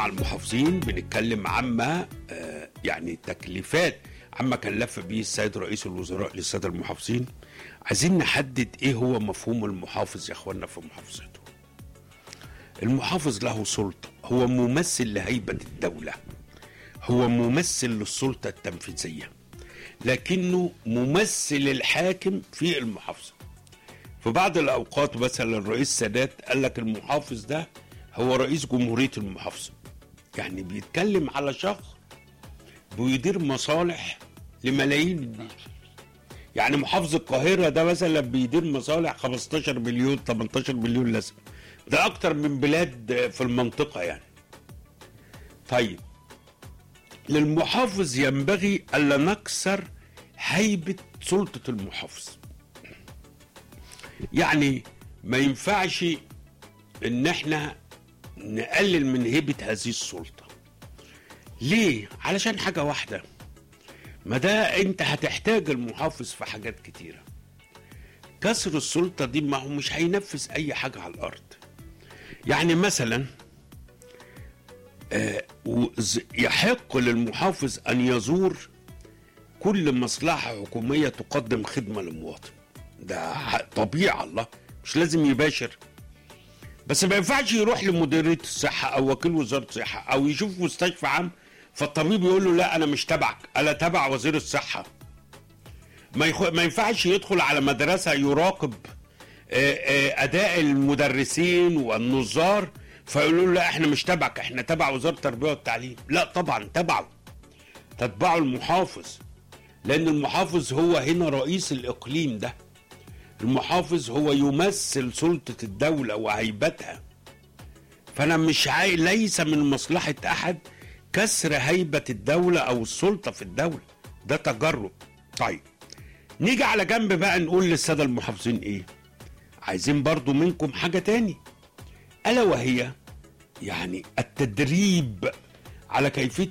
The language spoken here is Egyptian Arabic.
المحافظين بنتكلم عما آه، يعني تكليفات عما كلف به السيد رئيس الوزراء للساده المحافظين عايزين نحدد ايه هو مفهوم المحافظ يا اخوانا في محافظته المحافظ له سلطه هو ممثل لهيبه الدوله هو ممثل للسلطه التنفيذيه لكنه ممثل الحاكم في المحافظه في بعض الاوقات مثلا الرئيس سادات قال لك المحافظ ده هو رئيس جمهوريه المحافظه يعني بيتكلم على شخص بيدير مصالح لملايين الناس يعني محافظ القاهره ده مثلا بيدير مصالح 15 مليون 18 مليون لازم ده اكتر من بلاد في المنطقه يعني طيب للمحافظ ينبغي الا نكسر هيبه سلطه المحافظ يعني ما ينفعش ان احنا نقلل من هيبه هذه السلطه ليه علشان حاجه واحده ما ده انت هتحتاج المحافظ في حاجات كتيره كسر السلطه دي ما هو مش هينفذ اي حاجه على الارض يعني مثلا آه، وز- يحق للمحافظ ان يزور كل مصلحه حكوميه تقدم خدمه للمواطن ده ح- طبيعه الله مش لازم يباشر بس ما ينفعش يروح لمديريه الصحه او وكيل وزاره الصحه او يشوف مستشفى عام فالطبيب يقول له لا انا مش تبعك انا تبع وزير الصحه ما, يخ... ما ينفعش يدخل على مدرسه يراقب آه، آه، اداء المدرسين والنظار فيقولوا له لا احنا مش تبعك احنا تبع وزاره التربيه والتعليم لا طبعا تبعه تتبعه المحافظ لان المحافظ هو هنا رئيس الاقليم ده المحافظ هو يمثل سلطه الدوله وهيبتها فانا مش عاي... ليس من مصلحه احد كسر هيبه الدوله او السلطه في الدوله ده تجرب طيب نيجي على جنب بقى نقول للساده المحافظين ايه عايزين برضو منكم حاجه تاني الا وهي يعني التدريب على كيفيه